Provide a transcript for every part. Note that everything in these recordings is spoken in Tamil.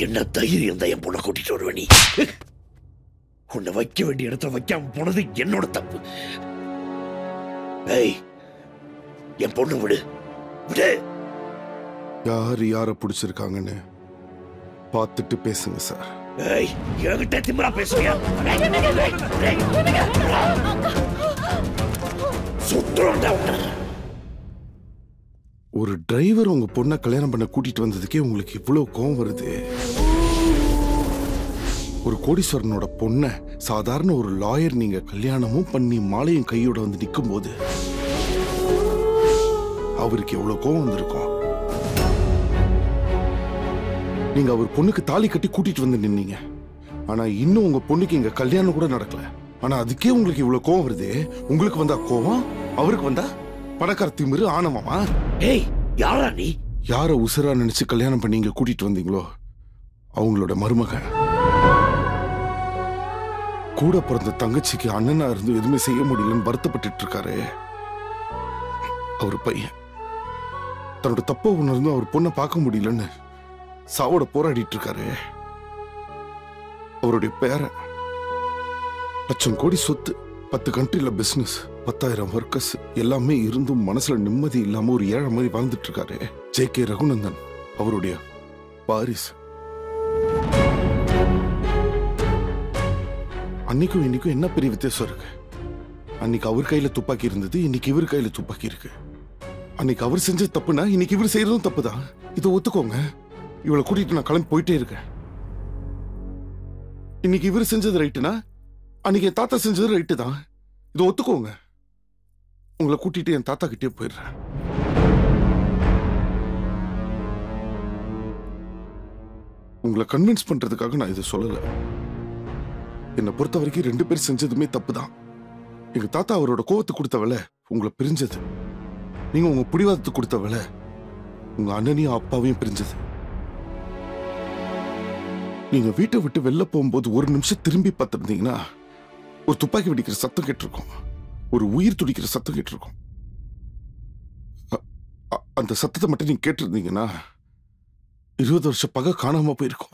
என்ன தைரியம் தான் என் பொண்ணை கூட்டிட்டு வருவ நீ உன்னை வைக்க வேண்டிய இடத்துல வைக்காம போனது என்னோட தப்பு ஏய் என் பொண்ணு விடு விடு யார் யாரை பிடிச்சிருக்காங்கன்னு பார்த்துட்டு பேசுங்க சார் ஏய் என்கிட்ட திமிரா பேசுறியா சுத்துறோம்டா உன்னை ஒரு டிரைவர் உங்க பொண்ணை கல்யாணம் பண்ண கூட்டிட்டு வந்ததுக்கே உங்களுக்கு இவ்வளவு கோவம் வருது ஒரு கோடீஸ்வரனோட பொண்ணை சாதாரண ஒரு லாயர் நீங்க கல்யாணமும் பண்ணி மாலையும் கையோட வந்து நிற்கும் போது அவருக்கு எவ்வளவு கோவம் வந்திருக்கும் நீங்க அவர் பொண்ணுக்கு தாலி கட்டி கூட்டிட்டு வந்து நின்னீங்க ஆனா இன்னும் உங்க பொண்ணுக்கு இங்க கல்யாணம் கூட நடக்கல ஆனா அதுக்கே உங்களுக்கு இவ்வளவு கோவம் வருது உங்களுக்கு வந்தா கோவம் அவருக்கு வந்தா பணக்கார திமிரு ஆணவமா ஏய் யாரா நீ யார உசுரா நினைச்சு கல்யாணம் பண்ணி இங்க கூட்டிட்டு வந்தீங்களோ அவங்களோட மருமகன் கூட பிறந்த தங்கச்சிக்கு அண்ணனா இருந்து எதுவுமே செய்ய முடியலன்னு வருத்தப்பட்டுட்டு இருக்காரு அவர் பையன் தன்னோட தப்ப உணர்ந்து அவர் பொண்ணை பார்க்க முடியலன்னு சாவோட போராடிட்டு இருக்காரு அவருடைய பேரன் லட்சம் கோடி சொத்து பத்து கண்ட்ரில பிசினஸ் பத்தாயிரம் ஒர்க்கர்ஸ் எல்லாமே இருந்தும் மனசுல நிம்மதி இல்லாம ஒரு ஏழை மாதிரி வாழ்ந்துட்டு இருக்காரு ஜே கே ரகுநந்தன் அவருடைய வாரிசு அன்னைக்கும் இன்னைக்கும் என்ன பெரிய வித்தியாசம் இருக்கு அன்னைக்கு அவர் கையில துப்பாக்கி இருந்தது இன்னைக்கு இவர் கையில துப்பாக்கி இருக்கு அன்னைக்கு அவர் செஞ்சது தப்புனா இன்னைக்கு இவர் செய்யறதும் தப்புதான் இதை ஒத்துக்கோங்க இவளை கூட்டிட்டு நான் கிளம்பி போயிட்டே இருக்கேன் இன்னைக்கு இவர் செஞ்சது ரைட்டுனா அன்னைக்கு என் தாத்தா செஞ்சது ரைட்டு தான் இதை ஒத்துக்கோங்க உங்களை கூட்டிட்டு என் தாத்தா கிட்டே போயிடுறேன் உங்களை கன்வின்ஸ் பண்றதுக்காக நான் இதை சொல்லல என்னை பொறுத்த வரைக்கும் ரெண்டு பேர் செஞ்சதுமே தப்பு தான் எங்க தாத்தா அவரோட கோவத்தை கொடுத்த வேலை உங்களை பிரிஞ்சது நீங்க உங்க பிடிவாதத்துக்கு கொடுத்த வேலை உங்க அண்ணனையும் அப்பாவையும் பிரிஞ்சது நீங்க வீட்டை விட்டு வெளில போகும்போது ஒரு நிமிஷம் திரும்பி பார்த்திருந்தீங்கன்னா ஒரு துப்பாக்கி வெடிக்கிற சத்தம் கேட்டிருக்கும் ஒரு உயிர் துடிக்கிற சத்தம் கேட்டிருக்கும் அ- அ- அந்த சத்தத்தை மட்டும் நீங்க கேட்டிருந்தீங்கன்னா இருபது வருஷம் பகை காணாம போயிருக்கும்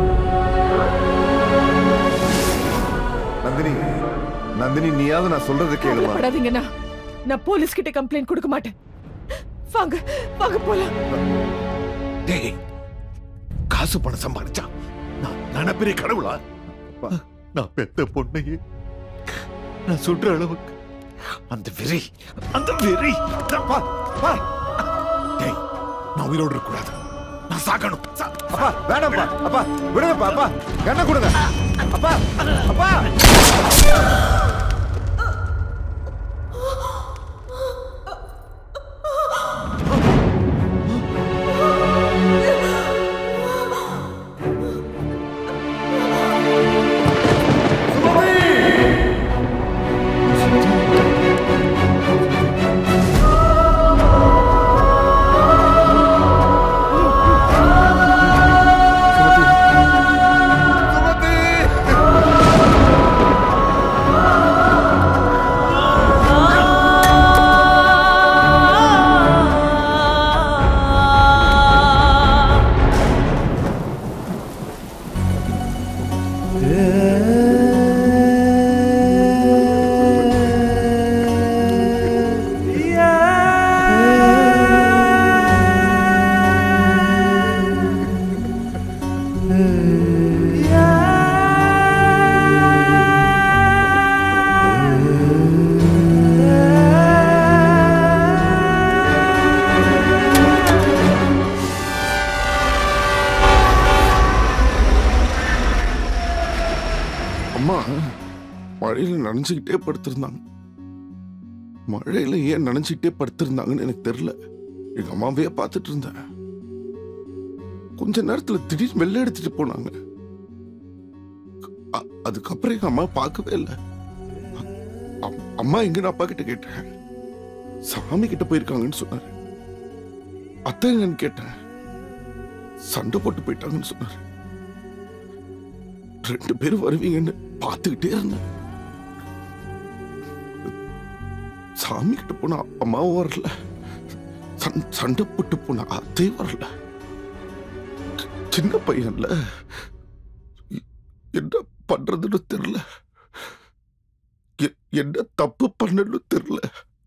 நந்தினி நந்தினி நீயாவது நான் சொல்றது கேளுமா கவலைப்படாதீங்கண்ணா நான் போலீஸ் கிட்ட கம்ப்ளைண்ட் கொடுக்க மாட்டேன் வாங்க வாங்க போலாம் டேய் காசு பணம் சம்பாதிச்சா நான் நான் பெரிய கடவுளா நான் பெத்த பொண்ணையே நான் சொல்ற அளவுக்கு அந்த வெறி அந்த வெறி அப்பா அப்பா டேய் நான் உயிரோடு இருக்க கூடாது நான் சாகணும் சா- அப்பா வேணாம்ப்பா அப்பா விடுங்கப்பா அப்பா என்ன கொடுங்க அப்பா அப்பா அம்மா மழையில நனைஞ்சுக்கிட்டே படுத்திருந்தாங்க மழையில ஏன் நனைஞ்சுக்கிட்டே படுத்திருந்தாங்கன்னு எனக்கு தெரியல எங்க அம்மாவையே பார்த்துட்டு இருந்தேன் கொஞ்ச நேரத்துல திடீர்னு வெளில எடுத்துட்டு போனாங்க அ- அதுக்கப்புறம் எங்க அம்மா பார்க்கவே இல்லை அ- அம்- அம்மா எங்கன்னு அப்பா கிட்ட கேட்டேன் சாமி கிட்ட போயிருக்காங்கன்னு சொன்னாரு அத்தை எங்கன்னு கேட்டேன் சண்டை போட்டு போயிட்டாங்கன்னு சொன்னாரு ரெண்டு பேரும் வருவீங்கன்னு பார்த்துக்கிட்டே இருந்தேன் சாமி கிட்ட போனா அம்மாவும் வரல சண்- சண்டை போட்டு போன அத்தையும் வரல சின்ன பையன்ல எ- என்ன பண்றதுன்னு தெரியல எ- என்ன தப்பு பண்ணன்னு தெரியல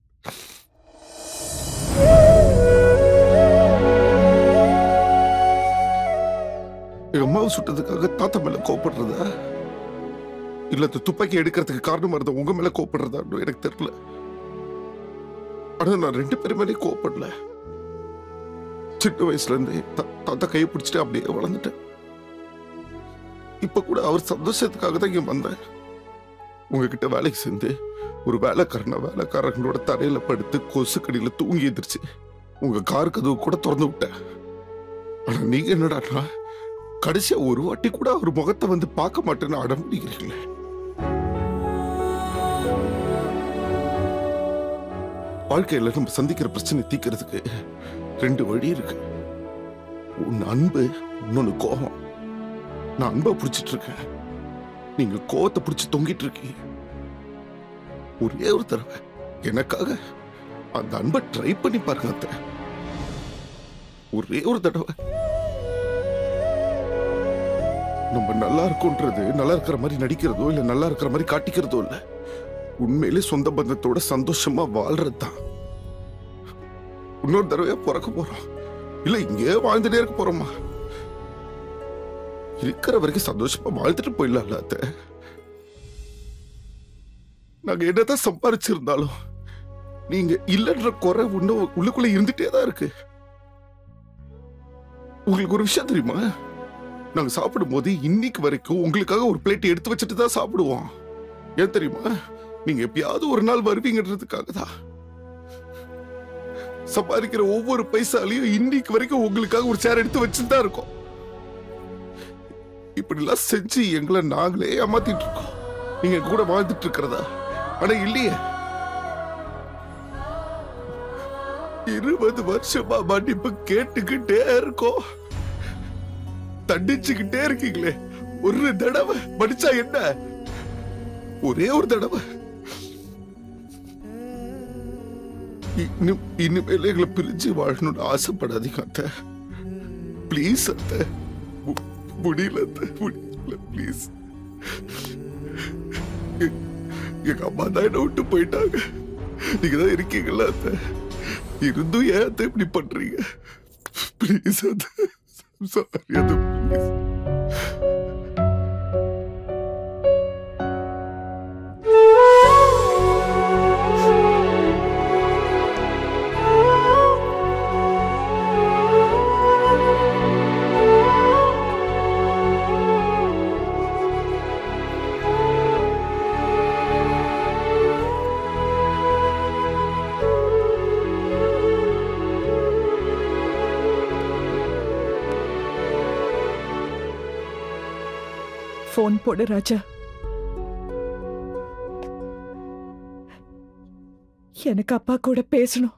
எங்க அம்மாவை சுட்டதுக்காக தாத்தா மேல கோவப்படுறதா இல்ல இந்த துப்பாக்கி எடுக்கிறதுக்கு காரணமா இருந்த உங்க மேல கோவப்படுறதான்னு எனக்கு தெரியல ஆனா நான் ரெண்டு பேரும் மேலே கோவப்படல சின்ன வயசுல இருந்தே தா- தாத்தா கையை பிடிச்சிட்டு அப்படியே வளர்ந்துட்டேன் இப்ப கூட அவர் சந்தோஷத்துக்காக தான் இங்க வந்தேன் உங்ககிட்ட வேலைக்கு சேர்ந்து ஒரு வேலைக்காரன வேலைக்காரங்களோட தரையில படுத்து கொசு கடியில தூங்கி எந்திரிச்சு உங்க கார் கதவு கூட திறந்து விட்டேன் ஆனா நீங்க என்னடான்னா கடைசியா ஒரு வாட்டி கூட அவர் முகத்தை வந்து பார்க்க மாட்டேன்னு அடம் பிடிக்கிறீங்களே வாழ்க்கையில நம்ம சந்திக்கிற பிரச்சனை தீக்கிறதுக்கு ரெண்டு வழி இருக்கு ஒன்னு அன்பு இன்னொன்னு கோபம் நான் அன்பை பிடிச்சிட்டு இருக்கேன் நீங்க கோவத்தை பிடிச்சு தொங்கிட்டு இருக்கீங்க ஒரே ஒரு தடவை எனக்காக அந்த அன்பை ட்ரை பண்ணி பாருங்க அத்தை ஒரே ஒரு தடவை நம்ம நல்லா இருக்கோன்றது நல்லா இருக்கிற மாதிரி நடிக்கிறதோ இல்ல நல்லா இருக்கிற மாதிரி காட்டிக்கிறதோ இல்ல உண்மையிலே சொந்த பந்தத்தோட சந்தோஷமா வாழ்றது தான் இன்னொரு தடவையா பிறக்க போறோம் இல்ல இங்கே வாழ்ந்துட்டே இருக்க போறோமா இருக்கிற வரைக்கும் சந்தோஷமா வாழ்ந்துட்டு போயிடலாம்ல அத்தை நாங்க என்னதான் சம்பாரிச்சிருந்தாலும் நீங்க இல்லைன்ற குறை இன்னும் உள்ளுக்குள்ள இருந்துட்டே தான் இருக்கு உங்களுக்கு ஒரு விஷயம் தெரியுமா நாங்க சாப்பிடும் போது இன்னைக்கு வரைக்கும் உங்களுக்காக ஒரு பிளேட் எடுத்து வச்சுட்டு தான் சாப்பிடுவோம் ஏன் தெரியுமா நீங்க எப்பயாவது ஒரு நாள் வருவீங்கன்றதுக்காக தான் சம்பாதிக்கிற ஒவ்வொரு பைசாலையும் இன்னைக்கு வரைக்கும் உங்களுக்காக ஒரு சேர் எடுத்து வச்சுட்டு தான் இருக்கோம் இப்படி எல்லாம் செஞ்சு எங்களை நாங்களே ஏமாத்திட்டு இருக்கோம் நீங்க எங்க கூட வாழ்ந்துட்டு இருக்கிறதா ஆனா இல்லையே இருபது வருஷமா மன்னிப்பு கேட்டுக்கிட்டே இருக்கோம் தண்டிச்சுக்கிட்டே இருக்கீங்களே ஒரு தடவை மடிச்சா என்ன ஒரே ஒரு தடவை இன்னும் இனிமேல் எங்களை பிரிஞ்சு வாழணும்னு ஆசைப்படாதீங்க அத்தை ப்ளீஸ் அத்தை மு- முடியல அத்தை முடியல ப்ளீஸ் எங்க அம்மா தான் என்ன விட்டு போயிட்டாங்க நீங்க தான் இருக்கீங்களா அத்தை இருந்தும் ஏன் அத்தை இப்படி பண்றீங்க ப்ளீஸ் அத்தை சாரி அது ப்ளீஸ் ஃபோன் போடு ராஜா எனக்கு அப்பா கூட பேசணும்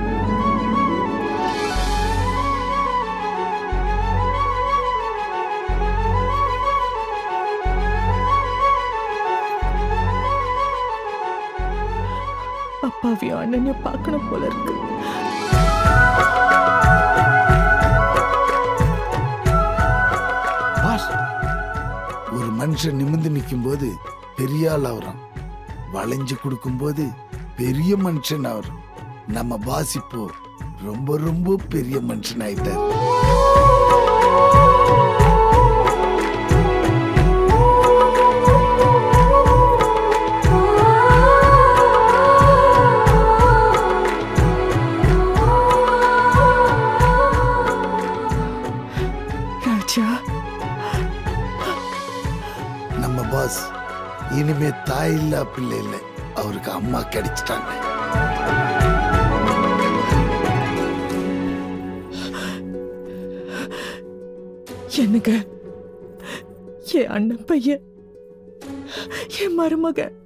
அப்பாவையும் அண்ணனையும் பார்க்கணும் போல இருக்கு பாஸ் ஒரு மனுஷன் நிமிர்ந்து நிற்கும் போது பெரிய ஆள் ஆகுறான் வளைஞ்சு கொடுக்கும்போது பெரிய மனுஷன் ஆகுறான் நம்ம பாஸ் இப்போ ரொம்ப ரொம்ப பெரிய மனுஷன் ஆயிட்டார் ராஜா நம்ம பாஸ் இனிமே தாய் இல்லா பிள்ளை இல்லை அவருக்கு அம்மா கிடைச்சிட்டாங்க என்னங்க என் அண்ணன் பையன் என் மருமகன்